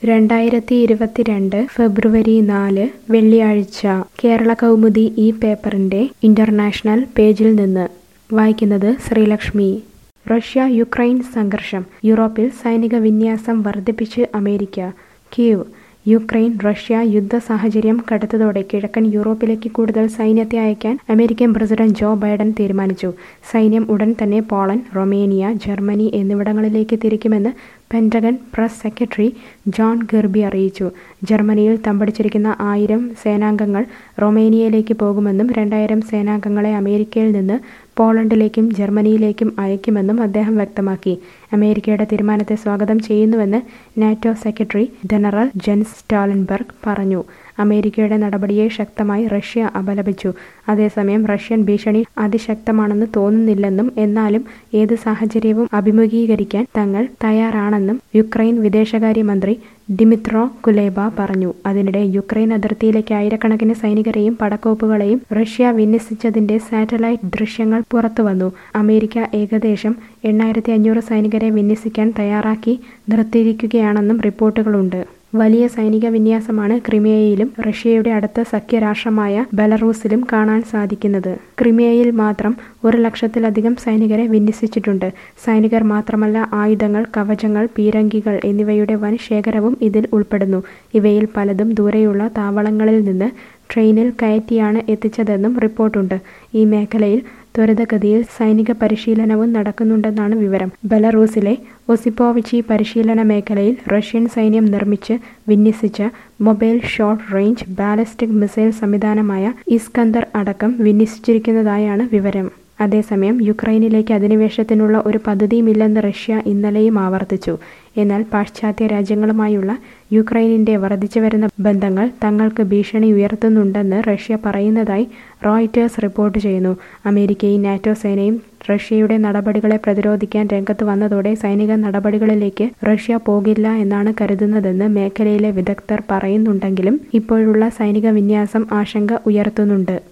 രണ്ടായിരത്തി ഇരുപത്തിരണ്ട് ഫെബ്രുവരി നാല് വെള്ളിയാഴ്ച കേരള കൗമുദി ഈ പേപ്പറിന്റെ ഇന്റർനാഷണൽ പേജിൽ നിന്ന് വായിക്കുന്നത് ശ്രീലക്ഷ്മി റഷ്യ യുക്രൈൻ സംഘർഷം യൂറോപ്പിൽ സൈനിക വിന്യാസം വർദ്ധിപ്പിച്ച് അമേരിക്ക കീവ് യുക്രൈൻ റഷ്യ യുദ്ധ സാഹചര്യം കടുത്തതോടെ കിഴക്കൻ യൂറോപ്പിലേക്ക് കൂടുതൽ സൈന്യത്തെ അയക്കാൻ അമേരിക്കൻ പ്രസിഡന്റ് ജോ ബൈഡൻ തീരുമാനിച്ചു സൈന്യം ഉടൻ തന്നെ പോളണ്ട് റൊമേനിയ ജർമ്മനി എന്നിവിടങ്ങളിലേക്ക് തിരിക്കുമെന്ന് Pentagon press secretary John Kirby അറിയിച്ചു ജർമ്മനിയിൽ തമ്പടിച്ചിരിക്കുന്ന ആയിരം സേനാംഗങ്ങൾ റൊമേനിയയിലേക്ക് പോകുമെന്നും രണ്ടായിരം സേനാംഗങ്ങളെ അമേരിക്കയിൽ നിന്ന് പോളണ്ടിലേക്കും ജർമ്മനിയിലേക്കും അയക്കുമെന്നും അദ്ദേഹം വ്യക്തമാക്കി അമേരിക്കയുടെ തീരുമാനത്തെ സ്വാഗതം ചെയ്യുന്നുവെന്ന് NATO secretary general Jens Stoltenberg പറഞ്ഞു അമേരിക്കയുടെ നടപടിയെ ശക്തമായി റഷ്യ അപലപിച്ചു അതേസമയം റഷ്യൻ ഭീഷണി അതിശക്തമാണെന്ന് തോന്നുന്നില്ലെന്നും എന്നാലും ഏത് സാഹചര്യവും അഭിമുഖീകരിക്കാൻ തങ്ങൾ തയ്യാറാണെന്നും യുക്രൈൻ വിദേശകാര്യമന്ത്രി ഡിമിത്രോ കുലേബ പറഞ്ഞു അതിനിടെ യുക്രൈൻ അതിർത്തിയിലേക്ക് ആയിരക്കണക്കിന് സൈനികരെയും പടക്കോപ്പുകളെയും റഷ്യ വിന്യസിച്ചതിന്റെ സാറ്റലൈറ്റ് ദൃശ്യങ്ങൾ പുറത്തുവന്നു അമേരിക്ക ഏകദേശം എണ്ണായിരത്തി അഞ്ഞൂറ് സൈനികരെ വിന്യസിക്കാൻ തയ്യാറാക്കി നിർത്തിയിരിക്കുകയാണെന്നും റിപ്പോർട്ടുകളുണ്ട് വലിയ സൈനിക വിന്യാസമാണ് ക്രിമിയയിലും റഷ്യയുടെ അടുത്ത സഖ്യരാഷ്ട്രമായ ബെലറൂസിലും കാണാൻ സാധിക്കുന്നത് ക്രിമിയയിൽ മാത്രം ഒരു ലക്ഷത്തിലധികം സൈനികരെ വിന്യസിച്ചിട്ടുണ്ട് സൈനികർ മാത്രമല്ല ആയുധങ്ങൾ കവചങ്ങൾ പീരങ്കികൾ എന്നിവയുടെ വൻ ശേഖരവും ഇതിൽ ഉൾപ്പെടുന്നു ഇവയിൽ പലതും ദൂരെയുള്ള താവളങ്ങളിൽ നിന്ന് ട്രെയിനിൽ കയറ്റിയാണ് എത്തിച്ചതെന്നും റിപ്പോർട്ടുണ്ട് ഈ മേഖലയിൽ ത്വരിതഗതിയിൽ സൈനിക പരിശീലനവും നടക്കുന്നുണ്ടെന്നാണ് വിവരം ബെലറൂസിലെ ഒസിപ്പോവിച്ചി പരിശീലന മേഖലയിൽ റഷ്യൻ സൈന്യം നിർമ്മിച്ച് വിന്യസിച്ച mobile short range ballistic missile സംവിധാനമായ ഇസ്കന്ദർ അടക്കം വിന്യസിച്ചിരിക്കുന്നതായാണ് വിവരം അതേസമയം യുക്രൈനിലേക്ക് അധിനിവേശത്തിനുള്ള ഒരു പദ്ധതിയുമില്ലെന്ന് റഷ്യ ഇന്നലെയും ആവർത്തിച്ചു എന്നാൽ പാശ്ചാത്യ രാജ്യങ്ങളുമായുള്ള യുക്രൈനിന്റെ വർദ്ധിച്ചുവരുന്ന ബന്ധങ്ങൾ തങ്ങൾക്ക് ഭീഷണി ഉയർത്തുന്നുണ്ടെന്ന് റഷ്യ പറയുന്നതായി റോയിറ്റേഴ്സ് റിപ്പോർട്ട് ചെയ്യുന്നു അമേരിക്കയും നാറ്റോ സേനയും റഷ്യയുടെ നടപടികളെ പ്രതിരോധിക്കാൻ രംഗത്ത് വന്നതോടെ സൈനിക നടപടികളിലേക്ക് റഷ്യ പോകില്ല എന്നാണ് കരുതുന്നതെന്ന് മേഖലയിലെ വിദഗ്ധർ പറയുന്നുണ്ടെങ്കിലും ഇപ്പോഴുള്ള സൈനിക വിന്യാസം ആശങ്ക ഉയർത്തുന്നുണ്ട്